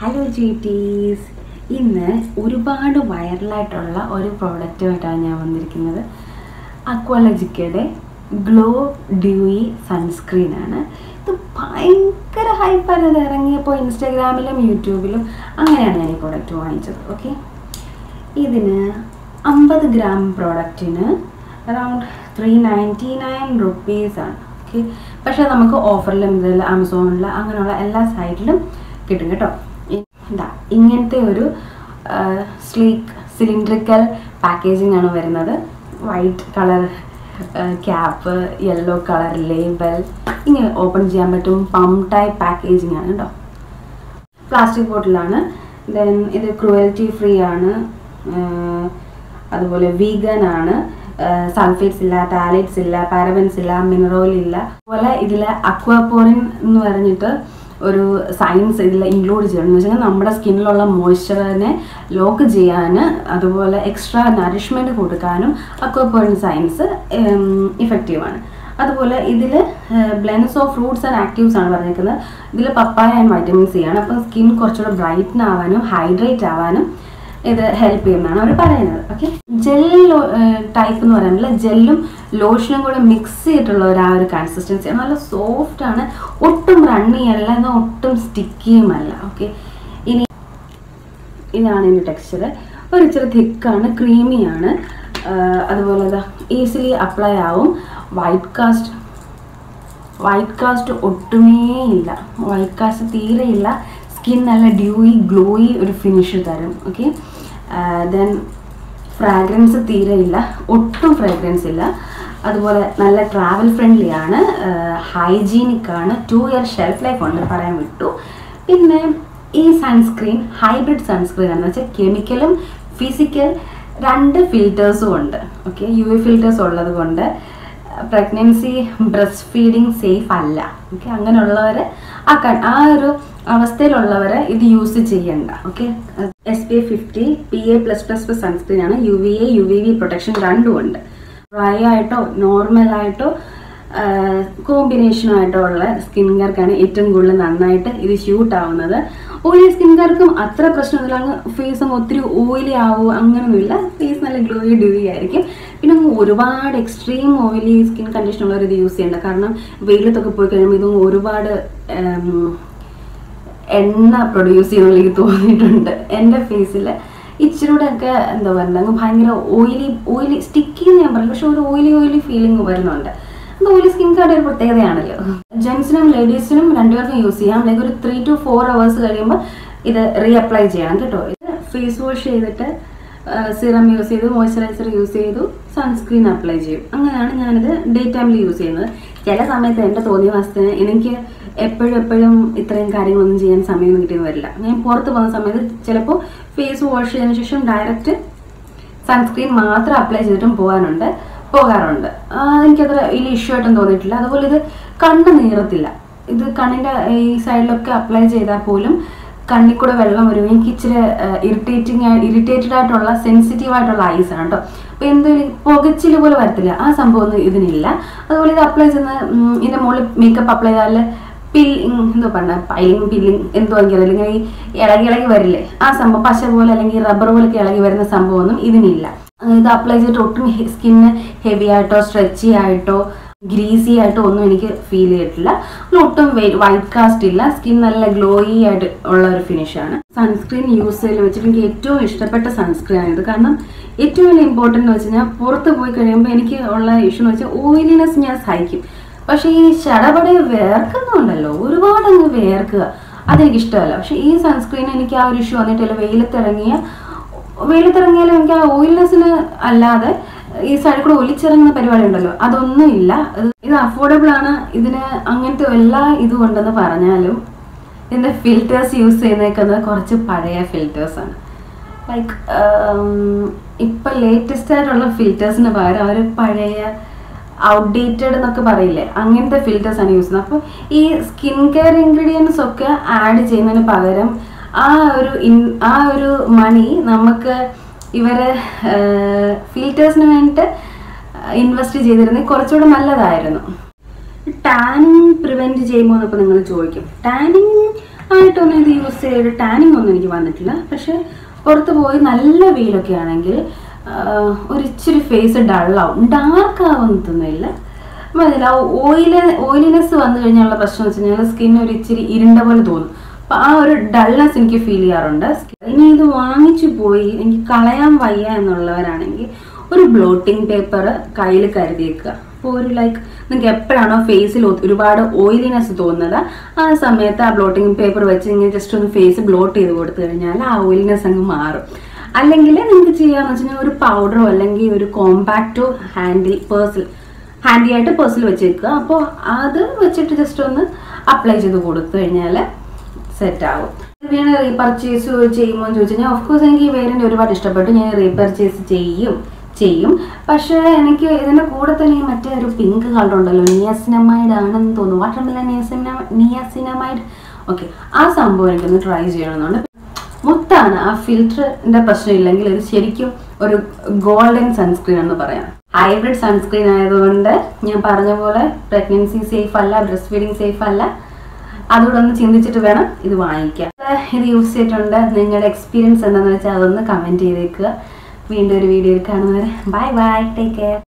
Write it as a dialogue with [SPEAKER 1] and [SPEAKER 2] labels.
[SPEAKER 1] hello ജീറ്റീസ് ഇന്ന് ഒരുപാട് വൈറലായിട്ടുള്ള ഒരു പ്രോഡക്റ്റുമായിട്ടാണ് ഞാൻ വന്നിരിക്കുന്നത് അക്വാലജിക്കയുടെ ഗ്ലോ ഡ്യൂയി സൺസ്ക്രീൻ ആണ് ഇത് ഭയങ്കര ഹൈപ്പാണ് ഇത് ഇറങ്ങിയപ്പോൾ ഇൻസ്റ്റാഗ്രാമിലും യൂട്യൂബിലും അങ്ങനെയാണ് ഞാൻ ഈ പ്രോഡക്റ്റ് വാങ്ങിച്ചത് ഓക്കെ ഇതിന് അമ്പത് ഗ്രാം പ്രോഡക്റ്റിന് അറൗണ്ട് ത്രീ നയൻറ്റി നയൻ റുപ്പീസാണ് ഓക്കെ പക്ഷേ നമുക്ക് ഓഫറിലും ഇതിൽ ആമസോണിൽ അങ്ങനെയുള്ള എല്ലാ സൈറ്റിലും കിട്ടും കേട്ടോ ഇ- ഇതാ ഇങ്ങനത്തെ ഒരു സ്ലീക്ക് സിലിണ്ട്രിക്കൽ പാക്കേജിംഗ് ആണ് വരുന്നത് white colour cap yellow colour label ഇങ്ങനെ ഓപ്പൺ ചെയ്യാൻ പറ്റും പം ടൈപ്പ് പാക്കേജിംഗ് ആണ് കേട്ടോ പ്ലാസ്റ്റിക് ബോട്ടിലാണ് ദെൻ ഇത് ക്രുവൽറ്റി ഫ്രീ ആണ് ആഹ് അതുപോലെ വീഗൻ ആണ് സൾഫേറ്റ്സ് ഇല്ല ടാലേറ്റ്സ് ഇല്ല പാരബൻസ് ഇല്ല മിനറോൾ ഇല്ല അതുപോലെ ഇതിൽ അക്വാപോറിൻ എന്ന് പറഞ്ഞിട്ട് ഒരു സയൻസ് ഇതിൽ ഇൻക്ലൂഡ് ചെയ്യണം എന്ന് വെച്ചാൽ നമ്മുടെ സ്കിന്നിലുള്ള മോയ്സ്ചറിനെ ലോക്ക് ചെയ്യാൻ അതുപോലെ എക്സ്ട്രാ നറിഷ്മെൻറ്റ് കൊടുക്കാനും അക്വാപോറിൻ സയൻസ് ഇഫക്റ്റീവാണ് അതുപോലെ ഇതിൽ blends of fruits and actives ആണ് പറഞ്ഞിരിക്കുന്നത് ഇതിൽ പപ്പായ ആൻഡ് വൈറ്റമിൻ സി ആണ് അപ്പം സ്കിൻ കുറച്ചുകൂടെ ബ്രൈറ്റൻ ആവാനും ഹൈഡ്രേറ്റ് ആവാനും ഇത് ഹെൽപ്പ് ചെയ്യുന്നതാണ് അവർ പറയുന്നത് ഓക്കെ ജെൽ ടൈപ്പ് എന്ന് പറയുമ്പോൾ ജെല്ലും ലോഷനും കൂടെ മിക്സ് ചെയ്തിട്ടുള്ള ഒരു ആ ഒരു കൺസിസ്റ്റൻസി നല്ല സോഫ്റ്റ് ആണ് ഒട്ടും റണ്ണി അല്ല എന്നാൽ ഒട്ടും സ്റ്റിക്കിയും അല്ല ഓക്കെ ഇനി ഇതാണ് ഇതിൻ്റെ ടെക്സ്ചർ ഒരു ഇച്ചിരി തിക്കാണ് ക്രീമിയാണ് അതുപോലെ ഇതാ ഈസിലി അപ്ലൈ ആവും വൈറ്റ് കാസ്റ്റ് വൈറ്റ് കാസ്റ്റ് ഒട്ടുമേ ഇല്ല വൈറ്റ് കാസ്റ്റ് തീരെ ഇല്ല സ്കിൻ നല്ല ഡ്യൂയി ഗ്ലോയി ഒരു ഫിനിഷ് തരും ഓക്കെ ദെൻ ഫ്രാഗ്രൻസ് തീരെ ഇല്ല ഒട്ടും ഫ്രാഗ്രൻസ് ഇല്ല അതുപോലെ നല്ല ട്രാവൽ ഫ്രണ്ട്ലി ആണ് ഹൈജീനിക് ആണ് ടു ഇയർ ഷെൽഫ് ലൈഫ് ഉണ്ട് പറയാൻ വിട്ടു പിന്നെ ഈ സൺസ്ക്രീൻ ഹൈബ്രിഡ് സൺസ്ക്രീൻ എന്ന് വെച്ചാൽ കെമിക്കലും ഫിസിക്കൽ രണ്ട് ഫിൽറ്റേഴ്സും ഉണ്ട് ഓക്കെ യു വി ഫിൽറ്റേഴ്സ് ഉള്ളത് കൊണ്ട് പ്രഗ്നൻസി ബ്രസ്റ്റ് ഫീഡിങ് സേഫ് അല്ല ഓക്കെ അങ്ങനെയുള്ളവർ ആ ക- ആ ഒരു അവസ്ഥയിലുള്ളവർ ഇത് യൂസ് ചെയ്യണ്ട okay S P fifty P A plus plus plus sunscreen ആണ് U V A U V V protection രണ്ടും ഉണ്ട് ഡ്രൈ ആയിട്ടോ നോർമൽ ആയിട്ടോ കോമ്പിനേഷനോ ആയിട്ടോ ഉള്ള സ്കിൻകാർക്കാണ് ഏറ്റവും കൂടുതൽ നന്നായിട്ട് ഇത് ഷൂട്ട് ആവുന്നത് ഓയിലി സ്കിൻകാർക്കും അത്ര പ്രശ്നമൊന്നുമില്ല അങ്ങ് ഫേസും ഒത്തിരി ഓയിലി ആവുമോ അങ്ങനെയൊന്നുമില്ല ഫേസ് നല്ല ഗ്ലോയി ഡ്യൂയി ആയിരിക്കും പിന്നെ അങ്ങ് ഒരുപാട് എക്സ്ട്രീം ഓയിലി സ്കിൻ കണ്ടീഷൻ ഉള്ളവർ ഇത് യൂസ് ചെയ്യേണ്ട കാരണം വെയിലത്തൊക്കെ പോയി കഴിയുമ്പോൾ ഇതും ഒരുപാട് ഉം, എണ്ണ പ്രൊഡ്യൂസ് ചെയ്യുന്ന എനിക്ക് തോന്നിയിട്ടുണ്ട് എൻ്റെ ഫേസിൽ ഇച്ചിരൂടെ ഒക്കെ എന്താ പറയുക അങ്ങ് ഭയങ്കര ഓയിലി ഓയിലി സ്റ്റിക്കി എന്ന് ഞാൻ പറയില്ല പക്ഷെ ഒരു ഓയിലി ഓയിലി ഫീലിംഗ് വരുന്നുണ്ട് അത് ഓയിലി സ്കിൻ കാർഡ് ഒരു പ്രത്യേകതയാണല്ലോ ജെൻസിനും ലേഡീസിനും രണ്ടുപേർക്കും യൂസ് ചെയ്യാം ലൈക്ക് ഒരു ത്രീ ടു ഫോർ അവേഴ്സ് കഴിയുമ്പോൾ ഇത് റീ അപ്ലൈ ചെയ്യണം കേട്ടോ ഇത് ഫേസ് വാഷ് ചെയ്തിട്ട് സിറം യൂസ് ചെയ്തു മോയ്സ്ചറൈസർ യൂസ് ചെയ്തു സൺസ്ക്രീൻ അപ്ലൈ ചെയ്യും അങ്ങനെയാണ് ഞാനിത് ഡേ ടൈമിൽ യൂസ് ചെയ്യുന്നത് ചില സമയത്ത് എൻ്റെ തോന്നിയ വസ്തുവിന് എനിക്ക് എപ്പോഴും എപ്പോഴും ഇത്രയും കാര്യങ്ങളൊന്നും ചെയ്യാൻ സമയം കിട്ടിയെന്ന് വരില്ല ഞാൻ പുറത്ത് പോകുന്ന സമയത്ത് ചിലപ്പോൾ ഫേസ് വാഷ് ചെയ്തതിന് ശേഷം ഡയറക്റ്റ് സൺസ്ക്രീൻ മാത്രം അപ്ലൈ ചെയ്തിട്ടും പോകാനുണ്ട് പോകാറുണ്ട് ആ, എനിക്കത്ര വലിയ ഇഷ്യൂ ആയിട്ടും തോന്നിയിട്ടില്ല അതുപോലെ ഇത് കണ്ണ് നീറത്തില്ല ഇത് കണ്ണിൻ്റെ ഈ സൈഡിലൊക്കെ അപ്ലൈ ചെയ്താൽ പോലും കണ്ണിൽ കൂടെ വെള്ളം വരും എനിക്ക് ഇച്ചിരി ഇറിറ്റേറ്റിംഗ് ഇറിറ്റേറ്റഡ് ആയിട്ടുള്ള സെൻസിറ്റീവ് ആയിട്ടുള്ള ഐസ് ആണ് കേട്ടോ അപ്പോൾ എന്തൊരു പുകച്ചിൽ പോലെ വരത്തില്ല ആ സംഭവം ഒന്നും ഇതിനില്ല അതുപോലെ ഇത് അപ്ലൈ ചെയ്യുന്ന ഉം, ഇതിൻ്റെ മുകളിൽ മേക്കപ്പ് അപ്ലൈ ചെയ്താൽ പിൽ എന്തോ പറഞ്ഞ പൈലിങ് പില്ലിങ് എന്തോ എങ്കിലും അല്ലെങ്കിൽ ഈ ഇളകി ഇളകി വരില്ലേ ആ സംഭവം പശ പോലെ അല്ലെങ്കിൽ റബ്ബർ പോലൊക്കെ ഇളകി വരുന്ന സംഭവമൊന്നും ഇതിനില്ല ഇത് അപ്ലൈ ചെയ്തിട്ട് ഒട്ടും സ്കിന്ന് ഹെവി ആയിട്ടോ സ്ട്രെച്ചി ആയിട്ടോ ഗ്രീസി ആയിട്ടോ ഒന്നും എനിക്ക് ഫീൽ ചെയ്തിട്ടില്ല പിന്നെ ഒട്ടും വൈറ്റ് കാസ്റ്റ് ഇല്ല സ്കിൻ നല്ല ഗ്ലോയി ആയിട്ട് ഉള്ള ഒരു ഫിനിഷാണ് സൺസ്ക്രീൻ യൂസ് ചെയ്യൽ വെച്ചിട്ട് എനിക്ക് ഏറ്റവും ഇഷ്ടപ്പെട്ട സൺസ്ക്രീൻ ആണ് ഇത് കാരണം ഏറ്റവും വലിയ ഇമ്പോർട്ടൻ്റ് എന്ന് വെച്ച് കഴിഞ്ഞാൽ പുറത്ത് പോയി കഴിയുമ്പോൾ എനിക്ക് ഉള്ള ഇഷ്യൂ എന്ന് വെച്ചാൽ ഓയിലിനെസ് ഞാൻ സഹിക്കും പക്ഷെ ഈ ചടപടെ വേർക്കുന്നുണ്ടല്ലോ ഒരുപാട് അങ്ങ് വേർക്കുക അതെനിക്ക് ഇഷ്ടമല്ല പക്ഷെ ഈ സൺസ്ക്രീൻ എനിക്ക് ആ ഒരു ഇഷ്യൂ വന്നിട്ടില്ല വെയിലത്തിറങ്ങിയ വെയിലത്തിറങ്ങിയാലും എനിക്ക് ആ ഓയിൽനെസ്സിന് അല്ലാതെ ഈ സൈഡിൽ കൂടെ ഒലിച്ചിറങ്ങുന്ന പരിപാടി ഉണ്ടല്ലോ അതൊന്നും ഇല്ല ഇത് ഇത് അഫോർഡബിൾ ആണ് ഇതിന് അങ്ങനത്തെ എല്ലാ ഇതും ഉണ്ടെന്ന് പറഞ്ഞാലും ഇതിന്റെ ഫിൽറ്റേഴ്സ് യൂസ് ചെയ്യുന്നേക്കുന്നത് കുറച്ച് പഴയ ഫിൽറ്റേഴ്സ് ആണ് ലൈക്ക് ഇപ്പൊ ലേറ്റസ്റ്റ് ആയിട്ടുള്ള ഫിൽറ്റേഴ്സിന് പകരം അവർ പഴയ ഔട്ട്ഡേറ്റഡ് എന്നൊക്കെ പറയില്ലേ അങ്ങനത്തെ ഫിൽറ്റേഴ്സ് ആണ് യൂസ് ചെയ്യുന്നത് അപ്പോൾ ഈ സ്കിൻ കെയർ ഇൻഗ്രീഡിയൻസ് ഒക്കെ ആഡ് ചെയ്യുന്നതിന് പകരം ആ ഒരു ഇൻ ആ ഒരു മണി നമുക്ക് ഇവരെ ഫിൽറ്റേഴ്സിന് വേണ്ടിയിട്ട് ഇൻവെസ്റ്റ് ചെയ്തിരുന്നെങ്കിൽ കുറച്ചുകൂടെ നല്ലതായിരുന്നു ടാനിങ് പ്രിവെന്റ് ചെയ്യുമോ എന്നൊക്കെ നിങ്ങൾ ചോദിക്കും ടാനിങ് ആയിട്ടൊന്നും ഇത് യൂസ് ചെയ്ത് ടാനിങ് ഒന്നും എനിക്ക് വന്നിട്ടില്ല പക്ഷെ പുറത്ത് പോയി നല്ല വെയിലൊക്കെ ആണെങ്കിൽ ആഹ്, ഒരു ഇച്ചിരി ഫേസ് ഡള്ളാവും ഡാർക്ക് ആവുന്നൊന്നുമില്ല മനസ്സില ഓയില് ഓയിലിനെസ് വന്നു കഴിഞ്ഞാലുള്ള പ്രശ്നം വെച്ച് കഴിഞ്ഞാൽ സ്കിൻ ഒരു ഇച്ചിരി ഇരുണ്ട പോലെ തോന്നും അപ്പൊ ആ ഒരു ഡൾനെസ് എനിക്ക് ഫീൽ ചെയ്യാറുണ്ട് ഇനി ഇത് വാങ്ങിച്ചു പോയി എനിക്ക് കളയാൻ വയ്യ എന്നുള്ളവരാണെങ്കിൽ ഒരു ബ്ലോട്ടിംഗ് പേപ്പർ കയ്യിൽ കരുതിയേക്കുക അപ്പോൾ ഒരു ലൈക്ക് നിങ്ങൾക്ക് എപ്പോഴാണോ ഫേസിൽ ഒരുപാട് ഓയിലിനെസ് തോന്നുന്നത് ആ സമയത്ത് ആ ബ്ലോട്ടിംഗ് പേപ്പർ വെച്ച് ഇങ്ങനെ ജസ്റ്റ് ഒന്ന് ഫേസ് ബ്ലോട്ട് ചെയ്ത് കൊടുത്തു കഴിഞ്ഞാൽ ആ ഓയിലിനെസ് അങ്ങ് മാറും അല്ലെങ്കിൽ നിങ്ങൾക്ക് ചെയ്യാന്ന് വെച്ച് കഴിഞ്ഞാൽ ഒരു പൗഡറോ അല്ലെങ്കിൽ ഒരു കോമ്പാക്റ്റോ ഹാൻഡിൽ പേഴ്സിൽ ഹാൻഡി ആയിട്ട് പേഴ്സിൽ വെച്ചേക്കുക അപ്പോൾ അത് വെച്ചിട്ട് ജസ്റ്റ് ഒന്ന് അപ്ലൈ ചെയ്ത് കൊടുത്തു കഴിഞ്ഞാൽ സെറ്റ് ആവും വീണ് റീപർച്ചേസ് ചെയ്യുമോ എന്ന് ചോദിച്ചു കഴിഞ്ഞാൽ ഓഫ് കോഴ്സ് എനിക്ക് ഈ വേരിയന്റ് ഒരുപാട് ഇഷ്ടപ്പെട്ടു ഞാൻ റീപർച്ചേസ് ചെയ്യും ചെയ്യും പക്ഷേ എനിക്ക് ഇതിന്റെ കൂടെ തന്നെ ഈ മറ്റേ ഒരു പിങ്ക് കളർ ഉണ്ടല്ലോ നിയാസിനമൈഡ് ആണെന്ന് തോന്നുന്നു വാട്ടർമില്ല നിയാസിന നിയാസിനമൈഡ് ഓക്കെ ആ സംഭവം എനിക്കൊന്ന് ട്രൈ ചെയ്യണമെന്നുണ്ട് മുത്താണ് ആ ഫിൽറ്ററിന്റെ പ്രശ്നമില്ലെങ്കിൽ ഇത് ശരിക്കും ഒരു ഗോൾഡൻ സൺസ്ക്രീൻ എന്ന് പറയാം ഹൈബ്രിഡ് സൺസ്ക്രീൻ ആയതുകൊണ്ട് ഞാൻ പറഞ്ഞ പോലെ പ്രഗ്നൻസി സേഫ് അല്ല ബ്രസ്റ്റ് ഫീഡിങ് സേഫ് അല്ല അതുകൂടെ ഒന്ന് ചിന്തിച്ചിട്ട് വേണം ഇത് വാങ്ങിക്കാൻ ഇത് യൂസ് ചെയ്തിട്ടുണ്ട് നിങ്ങളുടെ എക്സ്പീരിയൻസ് എന്താണെന്ന് വെച്ചാൽ അതൊന്ന് കമൻറ്റ് ചെയ്തേക്കുക വീണ്ടും ഒരു വീഡിയോയിൽ കാണുന്നവരെ ബൈ ബൈ ടേക്ക് കെയർ